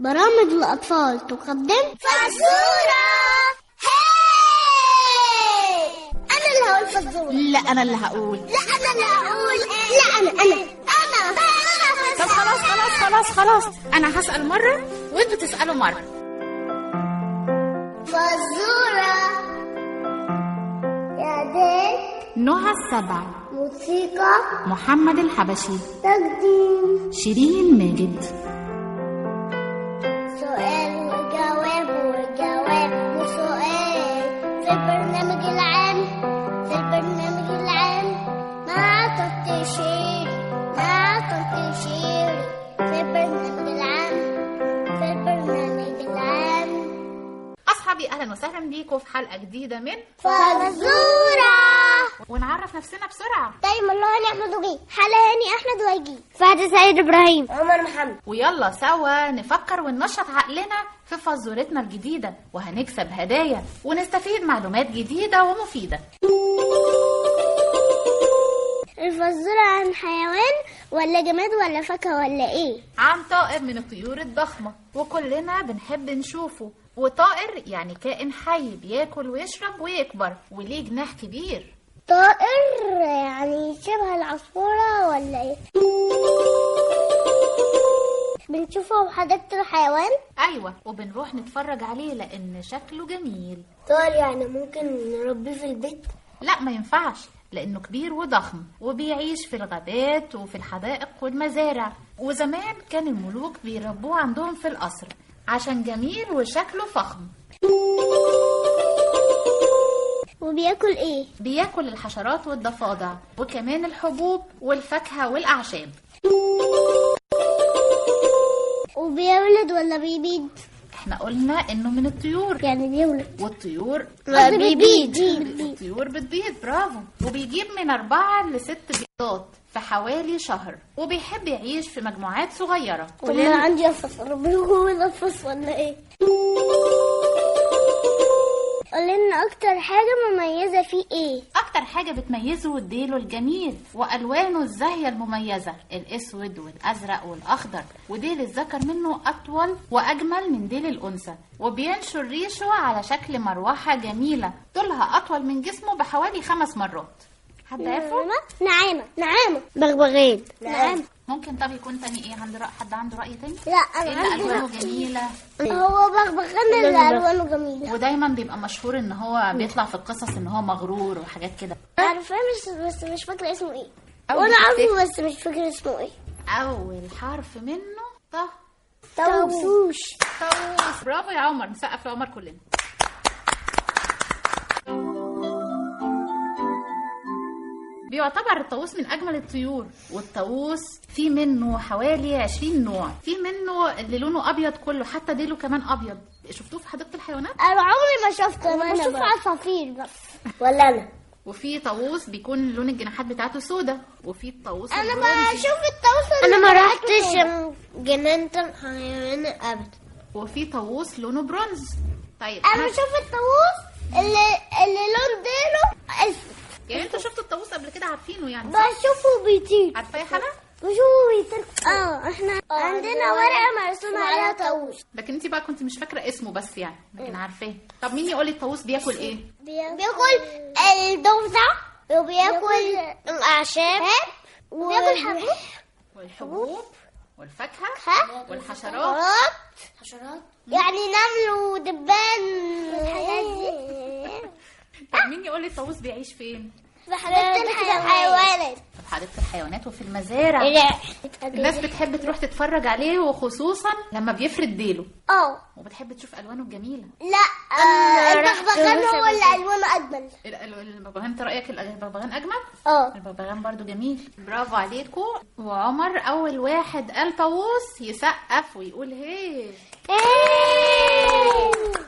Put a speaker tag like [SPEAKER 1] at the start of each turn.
[SPEAKER 1] برامج الأطفال تقدم
[SPEAKER 2] فزورة أنا اللي هقول فزورة
[SPEAKER 3] لا انا اللي هقول
[SPEAKER 2] لا أنا اللي هقول لا أنا أنا أنا
[SPEAKER 3] طب خلاص خلاص خلاص خلاص انا هسال مره وانتوا تسالوا مره
[SPEAKER 2] فزورة إعداد
[SPEAKER 3] نهى السبع
[SPEAKER 2] موسيقى
[SPEAKER 3] محمد الحبشي
[SPEAKER 2] تقديم
[SPEAKER 3] شيرين ماجد
[SPEAKER 2] سؤال وجواب وجواب وسؤال في البرنامج العام في البرنامج العام مع تطيشير مع تطيشير في البرنامج العام في البرنامج العام
[SPEAKER 3] اصحابي اهلا وسهلا بيكم في حلقه جديده من
[SPEAKER 2] فزورة
[SPEAKER 3] ونعرف نفسنا بسرعه
[SPEAKER 2] دايما الله نعمة وجيه حلا هاني أحمد وجيه فهد سيد إبراهيم عمر محمد
[SPEAKER 3] ويلا سوا نفكر وننشط عقلنا في فزورتنا الجديده وهنكسب هدايا ونستفيد معلومات جديده ومفيده
[SPEAKER 2] الفزورة عن حيوان ولا جماد ولا فاكهة ولا إيه؟
[SPEAKER 3] عن طائر من الطيور الضخمة وكلنا بنحب نشوفه وطائر يعني كائن حي بياكل ويشرب ويكبر وليه جناح كبير
[SPEAKER 2] طائر يعني شبه العصفورة ولا ايه؟ بنشوفه في حديقة الحيوان
[SPEAKER 3] أيوة وبنروح نتفرج عليه لأن شكله جميل
[SPEAKER 2] طائر يعني ممكن نربيه في البيت
[SPEAKER 3] لا ما ينفعش لأنه كبير وضخم وبيعيش في الغابات وفي الحدائق والمزارع وزمان كان الملوك بيربوه عندهم في القصر عشان جميل وشكله فخم
[SPEAKER 2] وبياكل ايه؟
[SPEAKER 3] بياكل الحشرات والضفادع وكمان الحبوب والفاكهة والأعشاب
[SPEAKER 2] وبيولد ولا بيبيض؟
[SPEAKER 3] احنا قلنا انه من الطيور
[SPEAKER 2] يعني بيولد
[SPEAKER 3] والطيور
[SPEAKER 2] لا، بيبيض.
[SPEAKER 3] الطيور بتبيض برافو وبيجيب من أربعة لست بيضات في حوالي شهر وبيحب يعيش في مجموعات صغيرة
[SPEAKER 2] طب انا عندي قفص ربنا هو القفص ولا ايه؟ قول لنا اكتر حاجة مميزة فيه ايه؟
[SPEAKER 3] أكتر حاجة بتميزه ديله الجميل وألوانه الزاهية المميزة الأسود والأزرق والأخضر وديل الذكر منه أطول وأجمل من ديل الأنثى وبينشر ريشه على شكل مروحة جميلة طولها أطول من جسمه بحوالي خمس مرات حد عارفه؟
[SPEAKER 2] نعامة نعامة بغبغان نعامة
[SPEAKER 3] ممكن طب يكون تاني ايه عند رأي حد عنده رأي تاني؟
[SPEAKER 2] لا
[SPEAKER 3] ايه
[SPEAKER 2] انا
[SPEAKER 3] اللي
[SPEAKER 2] عندي
[SPEAKER 3] ألوانه
[SPEAKER 2] رأي.
[SPEAKER 3] جميلة
[SPEAKER 2] هو بغبغان اللي الوانه جميلة
[SPEAKER 3] ودايما بيبقى مشهور ان هو بيطلع في القصص ان هو مغرور وحاجات كده
[SPEAKER 2] عارفاه مش بس مش فاكرة اسمه ايه
[SPEAKER 3] أول
[SPEAKER 2] وانا
[SPEAKER 3] تفتكر.
[SPEAKER 2] عارفه بس مش فاكرة اسمه ايه
[SPEAKER 3] اول حرف منه ط
[SPEAKER 2] طاووس
[SPEAKER 3] طاووس برافو يا عمر نسقف لعمر كلنا بيعتبر الطاووس من اجمل الطيور والطاووس في منه حوالي 20 نوع في منه اللي لونه ابيض كله حتى ديله كمان ابيض شفتوه في حديقه الحيوانات
[SPEAKER 2] انا عمري ما شفته انا بشوف عصافير بس ولا انا
[SPEAKER 3] وفي طاووس بيكون لون الجناحات بتاعته سودا وفي الطاووس
[SPEAKER 2] انا
[SPEAKER 3] البرونزي.
[SPEAKER 2] بشوف الطاووس انا ما رحتش جنينة الحيوان ابدا
[SPEAKER 3] وفي طاووس لونه برونز طيب
[SPEAKER 2] انا
[SPEAKER 3] أنا
[SPEAKER 2] بشوف الطاووس اللي اللي لون ديله اسود
[SPEAKER 3] يعني انتوا شفتوا الطاووس قبل كده عارفينه يعني صح؟
[SPEAKER 2] بشوفه بيطير
[SPEAKER 3] عارفه يا حلا
[SPEAKER 2] بشوفه بيطير اه احنا عندنا ورقة مرسوم عليها طاووس
[SPEAKER 3] لكن انت بقى كنت مش فاكره اسمه بس يعني لكن عارفاه طب مين يقول لي الطاووس بياكل ايه
[SPEAKER 2] بياكل الضفدع وبياكل الاعشاب وبياكل حبوب
[SPEAKER 3] والحبوب والفاكهه
[SPEAKER 2] ها؟
[SPEAKER 3] والحشرات
[SPEAKER 2] حشرات يعني نمل ودبان الحاجات دي
[SPEAKER 3] طب مين يقول لي الطاووس بيعيش فين
[SPEAKER 2] في حديقة الحيوانات
[SPEAKER 3] في حديقه الحيوانات وفي المزارع الناس بتحب تروح تتفرج عليه وخصوصا لما بيفرد ديله
[SPEAKER 2] اه
[SPEAKER 3] وبتحب تشوف الوانه الجميله
[SPEAKER 2] لا آه، البغبغان هو اللي الوانه اجمل
[SPEAKER 3] ال- ال- البغبغان انت رايك البغبغان اجمل
[SPEAKER 2] اه
[SPEAKER 3] البغبغان برضو جميل برافو عليكم وعمر اول واحد قال طاووس يسقف ويقول هي